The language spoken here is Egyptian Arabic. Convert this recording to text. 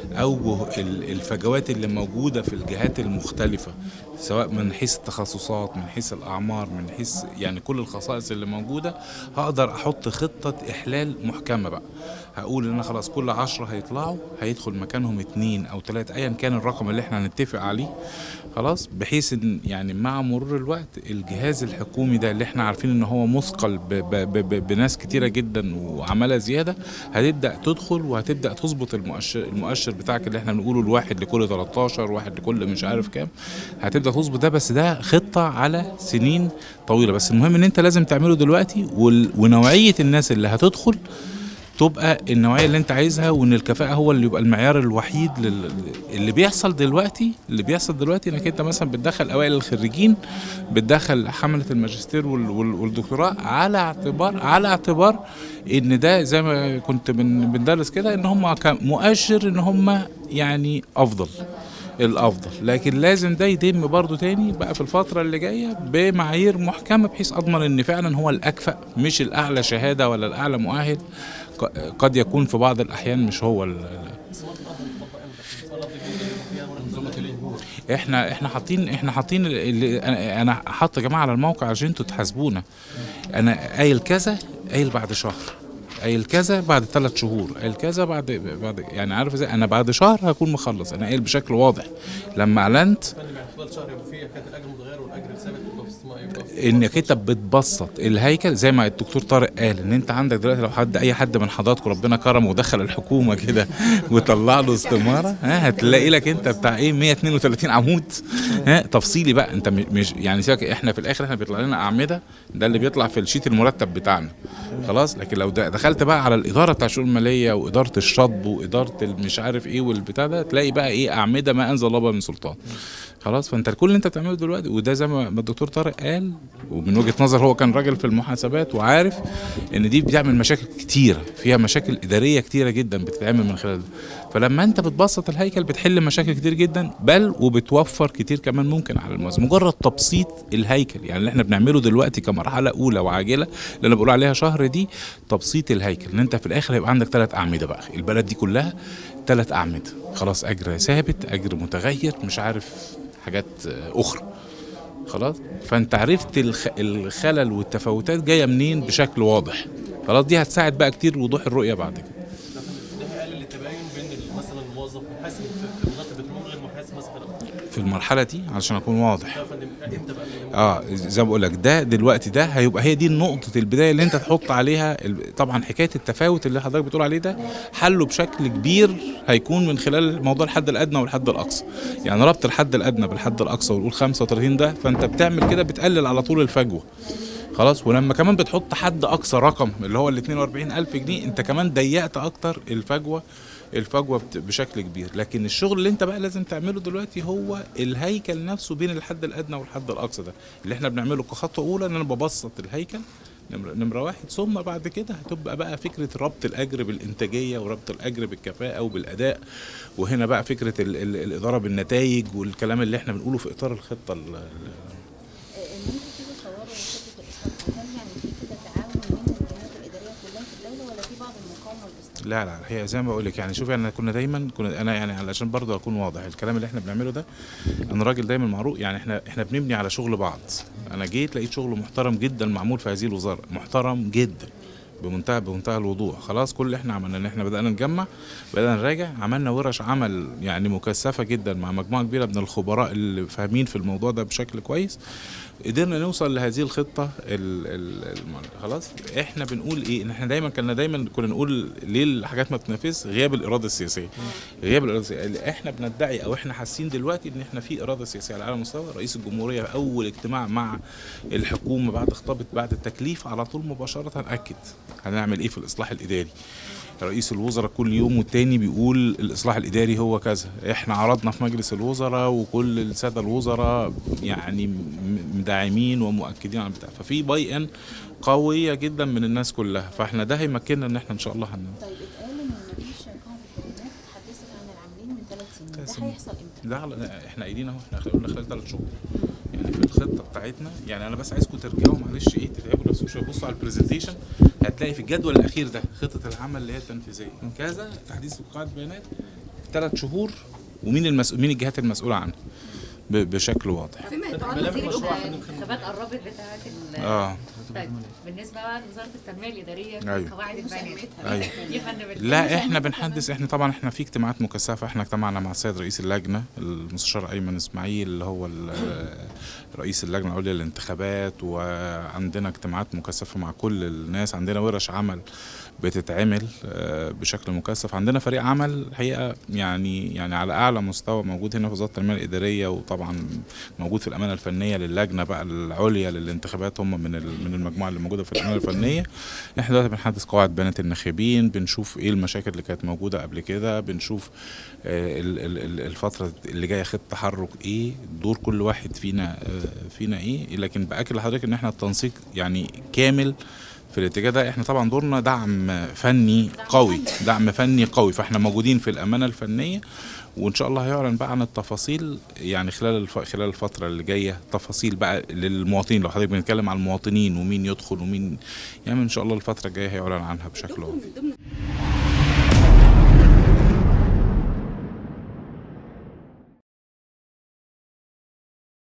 اوجه ال- الفجوات اللي موجوده في الجهات المختلفه سواء من حيث التخصصات من حيث الاعمار من حيث يعني كل الخصائص اللي موجوده هقدر احط خطه احلال محكمه بقى هقول ان أنا خلاص كل عشرة هيطلعوا هيدخل مكانهم اتنين او تلاتة ايا كان الرقم اللي احنا هنتفق عليه خلاص بحيث ان يعني مع مرور الوقت الجهاز الحكومي ده اللي احنا عارفين ان هو مثقل ب ب ب ب بناس كتيره جدا وعماله زياده هتبدا تدخل وهتبدا تظبط المؤشر المؤشر بتاعك اللي احنا بنقوله الواحد لكل 13 واحد لكل مش عارف كام هتبدا تظبط ده بس ده خطه على سنين طويله بس المهم ان انت لازم تعمله دلوقتي وال- ونوعيه الناس اللي هتدخل تبقى النوعيه اللي انت عايزها وان الكفاءه هو اللي يبقى المعيار الوحيد لل... اللي بيحصل دلوقتي اللي بيحصل دلوقتي انك انت مثلا بتدخل اوائل الخريجين بتدخل حمله الماجستير وال... وال... والدكتوراه على اعتبار على اعتبار ان ده زي ما كنت بن... بندرس كده ان هم مؤشر ان هم يعني افضل الافضل لكن لازم ده يتم برضو تاني بقى في الفتره اللي جايه بمعايير محكمه بحيث اضمن ان فعلا هو الاكفأ مش الاعلى شهاده ولا الاعلى مؤهل ق- قد يكون في بعض الاحيان مش هو ال- احنا احنا حاطين احنا حاطين ال- ال- انا أنا حاطط يا جماعه على الموقع عشان انتوا تحاسبونا انا قايل كذا قايل بعد شهر قايل كذا بعد ثلاث شهور قايل كذا بعد بعد يعني عارف ازاي انا بعد شهر هكون مخلص انا قايل بشكل واضح لما اعلنت فندم يعني خلال شهر يبقى فيه كانت الاجر متغير والاجر الثابت يبقى في السماء يبقى في انك انت بتبسط الهيكل زي ما الدكتور طارق قال ان انت عندك دلوقتي لو حد اي حد من حضراتكم ربنا كرمه ودخل الحكومه كده وطلع له استماره ها هتلاقي لك انت بتاع ايه 132 عمود ها تفصيلي بقى انت م- مش يعني سيبك احنا في الاخر احنا بيطلع لنا اعمده ده اللي بيطلع في الشيت المرتب بتاعنا خلاص لكن لو د- دخلت بقى على الاداره بتاع الشؤون الماليه واداره الشطب واداره المش عارف ايه والبتاع ده تلاقي بقى ايه اعمده ما انزل الله بها من سلطان خلاص فانت كل اللي انت بتعمله دلوقتي وده زي ما ما الدكتور طارق قال ومن وجهه نظر هو كان راجل في المحاسبات وعارف ان دي بتعمل مشاكل كتيره فيها مشاكل اداريه كتيره جدا بتتعمل من خلال ده فلما انت بتبسط الهيكل بتحل مشاكل كتير جدا بل وبتوفر كتير كمان ممكن على الموازنه مجرد تبسيط الهيكل يعني اللي احنا بنعمله دلوقتي كمرحله اولى وعاجله اللي انا بقول عليها شهر دي تبسيط الهيكل ان انت في الاخر هيبقى عندك ثلاث اعمده بقى البلد دي كلها ثلاث اعمده خلاص اجر ثابت اجر متغير مش عارف حاجات آه، اخرى خلاص فانت عرفت الخ... الخلل والتفاوتات جايه منين بشكل واضح خلاص دي هتساعد بقى كتير وضوح الرؤيه بعد كده ده هيقلل التباين بين ال- مثلا الموظف محاسب في في وزاره البترول غير محاسب مثلا في المرحله دي علشان اكون واضح ده يا فندم امتى بقى اللي- اه زي ما بقول لك ده دلوقتي ده هيبقى هي دي نقطه البدايه اللي انت تحط عليها ال- طبعا حكايه التفاوت اللي حضرتك بتقول عليه ده حله بشكل كبير هيكون من خلال موضوع الحد الادنى والحد الاقصى يعني ربط الحد الادنى بالحد الاقصى ونقول 35 ده فانت بتعمل كده بتقلل على طول الفجوه خلاص ولما كمان بتحط حد اقصى رقم اللي هو ال 42000 جنيه انت كمان ضيقت اكتر الفجوه الفجوه بت- بشكل كبير لكن الشغل اللي انت بقى لازم تعمله دلوقتي هو الهيكل نفسه بين الحد الادنى والحد الاقصى ده اللي احنا بنعمله كخطوه اولى ان انا ببسط الهيكل نمرة, نمرة واحد ثم بعد كده هتبقى بقى فكرة ربط الأجر بالإنتاجية وربط الأجر بالكفاءة وبالأداء وهنا بقى فكرة ال ال الإدارة بالنتائج والكلام اللي احنا بنقوله في إطار الخطة ال- ال- ان انتوا تيجوا تصوروا خطه الاصلاح هل يعني في كده تعاون بين الجهات الاداريه كلها في الدوله ولا في بعض المقاومه والاصلاح؟ لا لا هي زي ما بقول لك يعني شوفي انا كنا دايما كنا انا يعني علشان برضه اكون واضح الكلام اللي احنا بنعمله ده انا راجل دايما معروف يعني احنا احنا بنبني على شغل بعض انا جيت لقيت شغل محترم جدا معمول في هذه الوزاره محترم جدا بمنتهى بمنتهى الوضوح خلاص كل اللي احنا عملنا ان احنا بدانا نجمع بدانا نراجع عملنا ورش عمل يعني مكثفه جدا مع مجموعه كبيره من الخبراء اللي فاهمين في الموضوع ده بشكل كويس قدرنا نوصل لهذه الخطه ال ال الم- خلاص احنا بنقول ايه ان احنا دايما كنا دايما كنا نقول ليه الحاجات ما بتنافس غياب الاراده السياسيه غياب الاراده السياسيه احنا بندعي او احنا حاسين دلوقتي ان احنا في اراده سياسيه على اعلى مستوى رئيس الجمهوريه اول اجتماع مع الحكومه بعد خطابه بعد التكليف على طول مباشره اكد هنعمل ايه في الاصلاح الاداري رئيس الوزراء كل يوم والتاني بيقول الاصلاح الاداري هو كذا احنا عرضنا في مجلس الوزراء وكل الساده الوزراء يعني م- مدعمين ومؤكدين على البتاع ففي باي ان قويه جدا من الناس كلها فاحنا ده هيمكننا ان احنا ان شاء الله هن طيب اتقال ان مفيش قاعده بيانات اتحدثت عن العاملين من ثلاث سنين ثلاث ده سنين. هيحصل امتى؟ لا لا احنا قايلين اهو احنا قلنا خلال ثلاث شهور يعني في الخطه بتاعتنا يعني انا بس عايزكم ترجعوا معلش ايه تتعبوا نفسكم شويه بصوا على البرزنتيشن هتلاقي في الجدول الاخير ده خطه العمل اللي هي التنفيذيه كذا تحديث قاعده بيانات ثلاث شهور ومين المسؤول مين الجهات المسؤوله عنها ب- بشكل واضح فيما يتعلق ملامح بال- مشروع عشان نخدم. الانتخابات قربت بتاعت ال- اه طيب بالنسبه بقى لوزاره التنميه الاداريه أيوة. قواعد البيانات ايوه دي فن بال- لا احنا بنحدث احنا طبعا احنا في اجتماعات مكثفه احنا اجتمعنا مع السيد رئيس اللجنه المستشار ايمن اسماعيل اللي هو ال- رئيس اللجنه العليا للانتخابات وعندنا اجتماعات مكثفه مع كل الناس عندنا ورش عمل بتتعمل آه، بشكل مكثف عندنا فريق عمل الحقيقه يعني يعني على اعلى مستوى موجود هنا في وزاره التنميه الاداريه وطبعا موجود في الامانه الفنيه للجنه بقى العليا للانتخابات هم من ال- من المجموعه اللي موجوده في الامانه الفنيه احنا دلوقتي بنحدث قواعد بيانات الناخبين بنشوف ايه المشاكل اللي كانت موجوده قبل كده بنشوف آه، ال- ال- ال- الفتره اللي جايه خط تحرك ايه دور كل واحد فينا آه، فينا ايه لكن باكد لحضرتك ان احنا التنسيق يعني كامل في الاتجاه ده احنا طبعا دورنا دعم فني قوي دعم فني قوي فاحنا موجودين في الامانه الفنيه وان شاء الله هيعلن بقى عن التفاصيل يعني خلال الف... خلال الفتره اللي جايه تفاصيل بقى للمواطنين لو حضرتك بنتكلم عن المواطنين ومين يدخل ومين يعني ان شاء الله الفتره الجايه هيعلن عنها بشكل واضح ضمن ضمن